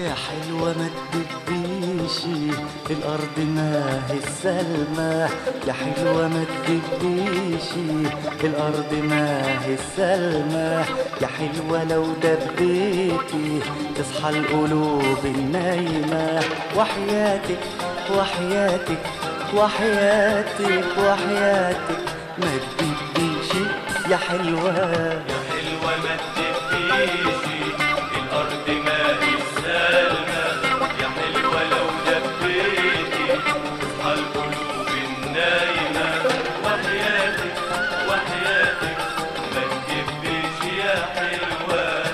يا حلوة ما تدبيش الأرض ما هي السلمى يا حلوة ما تدبيش الأرض ما هي السلمى يا حلوة لو دبيتي تصحى القلوب النايمة وحياتك وحياتك وحياتك وحياتك ما تدبيش يا حلوة يا حلوة ما تدفيش الأرض ما هي السلمى يا حلوة لو دبيتي تصحى القلوب النايمة وحياتك وحياتك ما تدفيش يا حلوة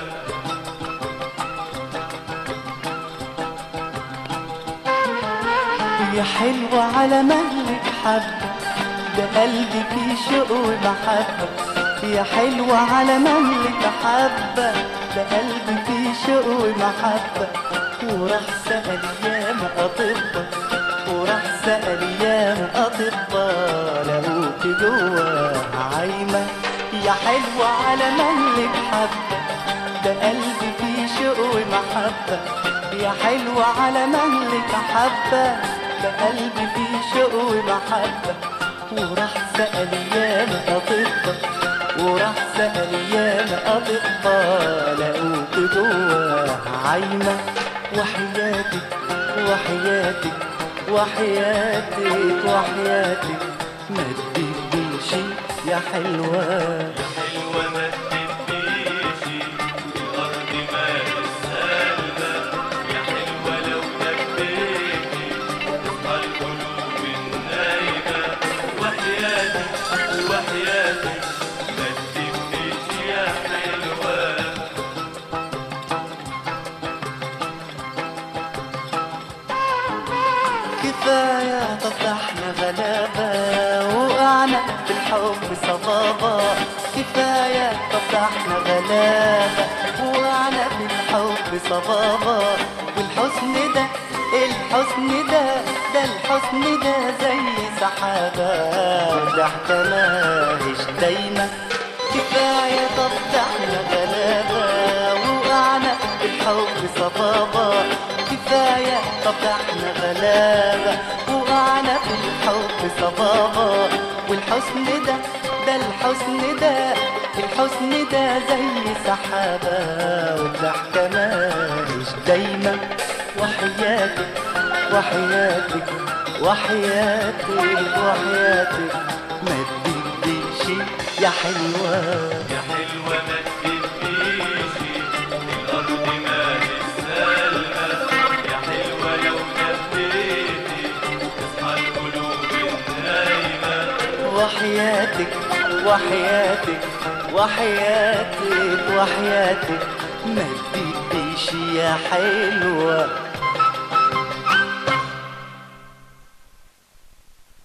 يا حلوة على مهلك حبة ده قلبي فيه شوق ومحبة يا حلوة على مهلك حبة ده قلبي فيه شوق ومحبة وراح سأل ياما أطباء وراح سأل ياما أطباء لقوك جوا عايمة يا حلوة على مهلك حبة ده قلبي فيه شوق ومحبة يا حلوة على مهلك حبة ده قلبي فيه شوق ومحبة وراح سأل ياما أطباء وراح سأل ياما أطباء لقوك جوا عايمة وحياتك وحياتك وحياتك وحياتك ما تدبيش يا حلوة يا حلوة ما تدفيش الأرض ما هي السلمى يا حلوة لو دبيتي تصحى القلوب النايمة وحياتك وحياتك ما تدفيش يا حلوة كفاية طب احنا غلابة وقعنا في الحب صبابة كفاية طب احنا غلابة وقعنا في الحب صبابة والحسن ده الحسن ده ده الحسن ده زي سحابة ده احنا ماهيش دايما كفاية طب احنا غلابة وقعنا في الحب صبابة كفاية طب احنا غلابة وقعنا في الحب صبابة والحسن ده ده الحسن ده الحسن ده زي سحابة والضحكة ماهيش دايما وحياتك وحياتك وحياتك وحياتك ما تديش يا حلوة يا حلوة ما تدفيش الأرض ما هي السلمى يا حلوة لو دبيتي تصحى القلوب النايمة وحياتك وحياتك وحياتك وحياتك ما تديش يا حلوة